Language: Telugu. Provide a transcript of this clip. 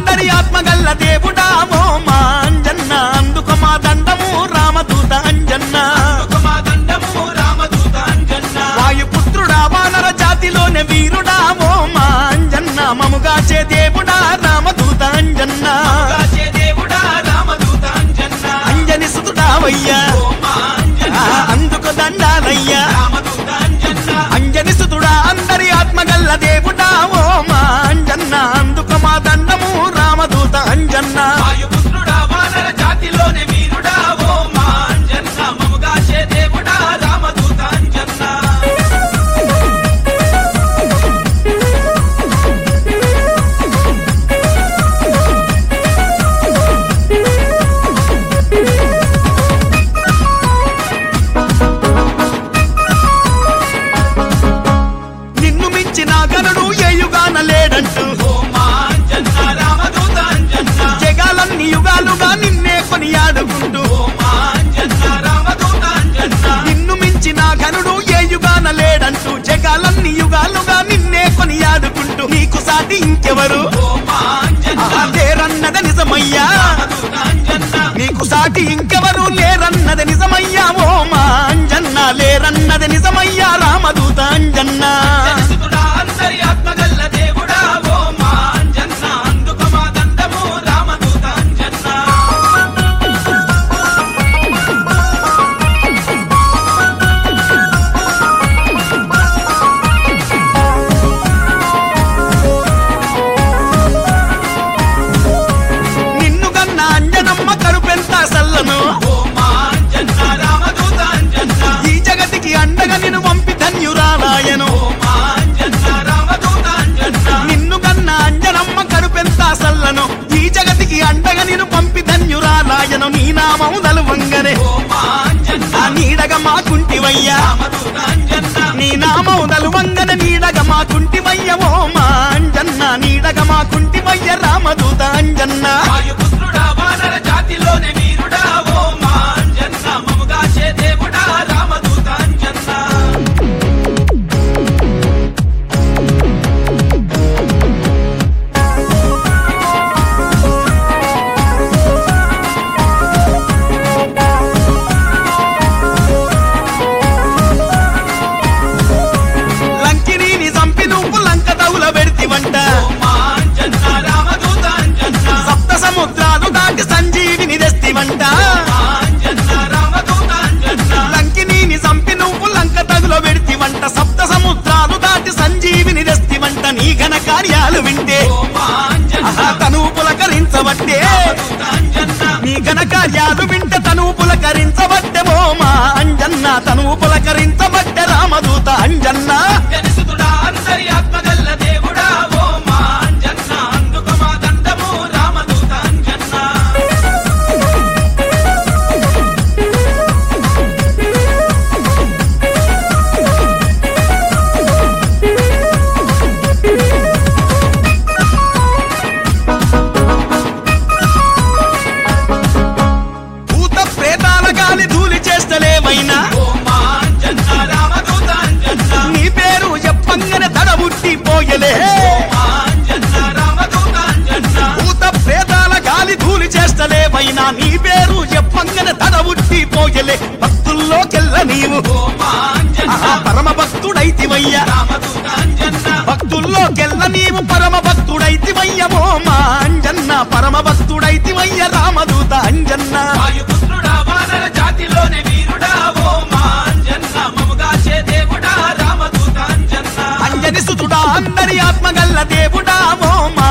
అందరి ఆత్మగల్ల దేవుడా ఓ మా అంజన్న అందుకు మా దండము రామదూత అంజన్న మా దండము రామదూత అంజన్న వాయుపుత్రుడా వానర జాతిలోనే వీరుడా ఓ మా అంజన్న మముగాచే దేవుడా రామదూత అంజన్న కాచే దేవుడా రామదూత అంజన్న అంజని సుతుడావయ్యా ఓ మా అంజన్న ఆ, అందుకు దండాలయ్యా రామదూత అంజన్న అంజని సుతుడా అందరి ఆత్మగల్ల దేవుడా ఓ మా అంజన్న అందుకు మా దండము రామదూత అంజన్న వాయుపుత్రుడా వానర జాతిలోనే వీరుడా ఓ మా అంజన్న మముగాచే దేవుడా రామదూత అంజన్న నిన్ను మించిన గనుడు ఏ యుగాన లేడంటూ ఓ మా అంజన్న రామదూత అంజన్న జగాలన్ని యుగాలుగా నిన్నే కొనియాడుకుంటూ ఓ మా అంజన్న రామదూత అంజన్న నిన్ను మించిన ఘనుడు ఏ యుగాన లేడంటూ జగాలన్ని యుగాలుగా నిన్నే కొనియాడుకుంటూ నీకు సాటి ఇంకెవరు ఓ మా అంజన్న ఆహా, లేరన్నది నిజమయ్యా రామదూత అంజన్న నీకు సాటి ఇంకెవరు లేరన్నది నిజమయ్యా ఓ మా అంజన్న లేరన్నది నిజమయ్యా రామదూత అంజన్న జనసుతుడా అందరి ఆత్మగల్ల దేవుడా ఓ మా అంజన్న అందుకు మా దండము రామదూత అంజన్న నిన్ను గన్న అంజనమ్మ కరుపెంత సల్లను ఓ మా అంజన్న రామదూత అంజన్న ఈ జగతికి అండగా నిన్ను పంపి ధన్యురాలాయను ఓ మా అంజన్న రామదూత అంజన్న నిన్ను గన్న అంజనమ్మ కరుపెంత సల్లను ఈ జగతికి అండగా నిన్ను పంపి ధన్యురాలాయను నీ నామము నలువంగనే ఓ మా అంజన్న ఆ నీడగా మాకుంటివయ్యా రామదూత అంజన్న నీ నామము నలువంగన నీడగా మాకుంటివయ్య ఓ మా అంజన్న నీడగా మాకుంటివయ్య రామదూత అంజన్న వాయుపుత్రుడా వానర జాతిలోనే వీరుడా ఓ మా అంజన్న మముగాచే దేవుడా రామదూత అంజన్న లంకిని చంపి నువ్వు లంక తవుల పెడితివంట ఓ మా అంజన్న రామదూత అంజన్న సప్త సముద్రాలు దాటి సంజీవిని తెస్తివంట మా అంజన్న రామదూత అంజన్న లంకిని చంపి నువ్వు లంక తగులో పెడితివంట సప్త సముద్రాలు దాటి సంజీవిని తెస్తివంట నీ ఘన కార్యాలు వింటే ఓ మా అంజన్న ఆహా తను పులకరించబట్టే రామదూత అంజన్న నీ ఘన కార్యాలు వింటే తను పులకరించబట్టే ఓ మా అంజన్న తను పులకరించబట్టే రామదూత అంజన్న జనసుతుడా అందరి ఆత్మగల్ల దేవుడా ఓ మా అంజన్న అందుకు మా దండము రామదూత అంజన్న భూత ప్రేతాల గాలి ధూళి చేస్తలేమైనా ఓ మా అంజన్న రామదూత అంజన్న నీ పేరు చెప్పంగనే తడబుట్టి పోయలే మా అంజన్న రామదూత అంజన్న భూత ప్రేతాల గాలి ధూళి చేస్తలేమైనా నీ పేరు చెప్పంగనే తడబుట్టి పోయలే భక్తుల్లోకెల్ల నీవు ఓ మా అంజన్న ఆహా పరమ భక్తుడైతివయ్యా రామదూత అంజన్న భక్తుల్లోకెల్ల నీవు పరమ భక్తుడైతివయ్య ఓ మా అంజన్న పరమ భక్తుడైతివయ్య రామదూత అంజన్న వాయుపుత్రుడా వానర జాతిలోనే వీరుడా ఓ మా అంజన్న మముగాచే దేవుడా రామదూత అంజన్న అంజని సుతుడా అందరి ఆత్మగల్ల దేవుడా ఓ మా